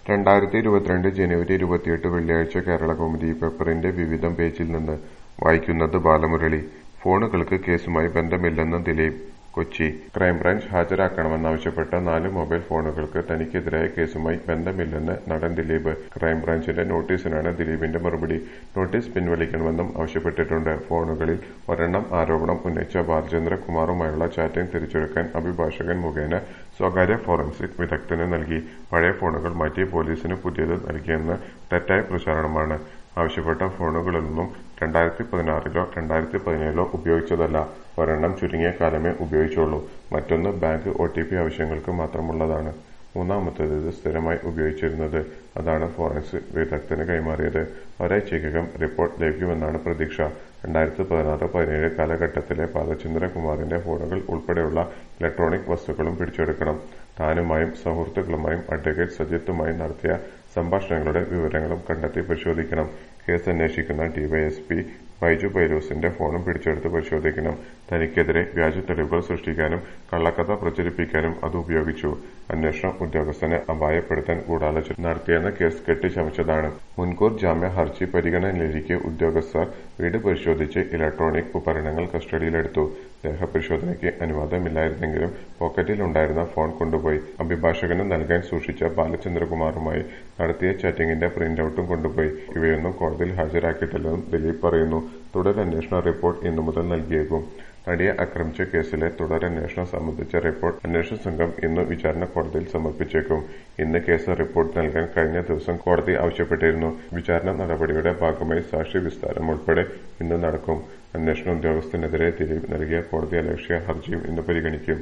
രണ്ടായിരത്തി ഇരുപത്തിരണ്ട് ജനുവരി ഇരുപത്തിയെട്ട് വെള്ളിയാഴ്ച കേരളകൗമുദി പേപ്പറിന്റെ വിവിധം പേജിൽ നിന്ന് വായിക്കുന്നത് ബാലമുരളി ഫോണുകൾക്ക് കേസുമായി ബന്ധമില്ലെന്ന് ദിലീപ് കൊച്ചി ക്രൈംബ്രാഞ്ച് ഹാജരാക്കണമെന്നാവശ്യപ്പെട്ട നാല് മൊബൈൽ ഫോണുകൾക്ക് തനിക്കെതിരായ കേസുമായി ബന്ധമില്ലെന്ന് നടൻ ദിലീപ് ക്രൈംബ്രാഞ്ചിന്റെ നോട്ടീസിനാണ് ദിലീപിന്റെ മറുപടി നോട്ടീസ് പിൻവലിക്കണമെന്നും ആവശ്യപ്പെട്ടിട്ടുണ്ട് ഫോണുകളിൽ ഒരെണ്ണം ആരോപണം ഉന്നയിച്ച ബാലചന്ദ്ര കുമാറുമായുള്ള ചാറ്റിംഗ് തിരിച്ചെടുക്കാൻ അഭിഭാഷകൻ മുഖേന സ്വകാര്യ ഫോറൻസിക് വിദഗ്ധന് നൽകി പഴയ ഫോണുകൾ മാറ്റി പോലീസിന് പുതിയത് നൽകിയെന്ന് തെറ്റായ പ്രചാരണമാണ് ആവശ്യപ്പെട്ട ഫോണുകളൊന്നും രണ്ടായിരത്തി പതിനാറിലോ രണ്ടായിരത്തി പതിനേഴിലോ ഉപയോഗിച്ചതല്ല ഒരെണ്ണം ചുരുങ്ങിയ കാലമേ ഉപയോഗിച്ചുള്ളൂ മറ്റൊന്ന് ബാങ്ക് ഒ ടി പി ആവശ്യങ്ങൾക്ക് മാത്രമുള്ളതാണ് മൂന്നാമത്തേത് ഇത് സ്ഥിരമായി ഉപയോഗിച്ചിരുന്നത് അതാണ് ഫോറൻസിക് വിദഗ്ധന് കൈമാറിയത് ഒരാഴ്ചയ്ക്കകം റിപ്പോർട്ട് ലഭിക്കുമെന്നാണ് പ്രതീക്ഷ രണ്ടായിരത്തി പതിനാറ് പതിനേഴ് കാലഘട്ടത്തിലെ ബാലചന്ദ്രകുമാറിന്റെ ഫോണുകൾ ഉൾപ്പെടെയുള്ള ഇലക്ട്രോണിക് വസ്തുക്കളും പിടിച്ചെടുക്കണം താനുമായും സുഹൃത്തുക്കളുമായും അഡ്വക്കേറ്റ് സജിത്തുമായും നടത്തിയ സംഭാഷണങ്ങളുടെ വിവരങ്ങളും കണ്ടെത്തി പരിശോധിക്കണം കേസ് അന്വേഷിക്കുന്ന ഡിവൈഎസ്പി ബൈജു പൈലൂസിന്റെ ഫോണും പിടിച്ചെടുത്ത് പരിശോധിക്കണം തനിക്കെതിരെ വ്യാജ തെളിവുകൾ സൃഷ്ടിക്കാനും കള്ളക്കഥ പ്രചരിപ്പിക്കാനും അത് ഉപയോഗിച്ചു അന്വേഷണ ഉദ്യോഗസ്ഥനെ അപായപ്പെടുത്താൻ ഗൂഢാലോചന നടത്തിയെന്ന കേസ് കെട്ടിച്ചമച്ചതാണ് മുൻകൂർ ജാമ്യ ഹർജി പരിഗണനയിലിരിക്കെ ഉദ്യോഗസ്ഥർ വീട് പരിശോധിച്ച് ഇലക്ട്രോണിക് ഉപകരണങ്ങൾ കസ്റ്റഡിയിലെടുത്തു ദേഹപരിശോധനയ്ക്ക് അനുവാദമില്ലായിരുന്നെങ്കിലും പോക്കറ്റിലുണ്ടായിരുന്ന ഫോൺ കൊണ്ടുപോയി അഭിഭാഷകന് നൽകാൻ സൂക്ഷിച്ച ബാലചന്ദ്രകുമാറുമായി നടത്തിയ ചാറ്റിംഗിന്റെ പ്രിന്റൌട്ടും കൊണ്ടുപോയി ഇവയൊന്നും കോടതിയിൽ ഹാജരാക്കിയിട്ടില്ലെന്നും ദിലീപ് പറയുന്നു തുടരന്വേഷണ റിപ്പോർട്ട് ഇന്നു മുതൽ നൽകിയേക്കും നടിയെ ആക്രമിച്ച കേസിലെ തുടരന്വേഷണം സംബന്ധിച്ച റിപ്പോർട്ട് അന്വേഷണ സംഘം ഇന്ന് വിചാരണ കോടതിയിൽ സമർപ്പിച്ചേക്കും ഇന്ന് കേസ് റിപ്പോർട്ട് നൽകാൻ കഴിഞ്ഞ ദിവസം കോടതി ആവശ്യപ്പെട്ടിരുന്നു വിചാരണ നടപടിയുടെ ഭാഗമായി സാക്ഷി വിസ്താരം ഉൾപ്പെടെ ഇന്ന് നടക്കും അന്വേഷണ ഉദ്യോഗസ്ഥനെതിരെ ദിലീപ് നൽകിയ കോടതിയലക്ഷ്യ ഹർജിയും ഇന്ന് പരിഗണിക്കും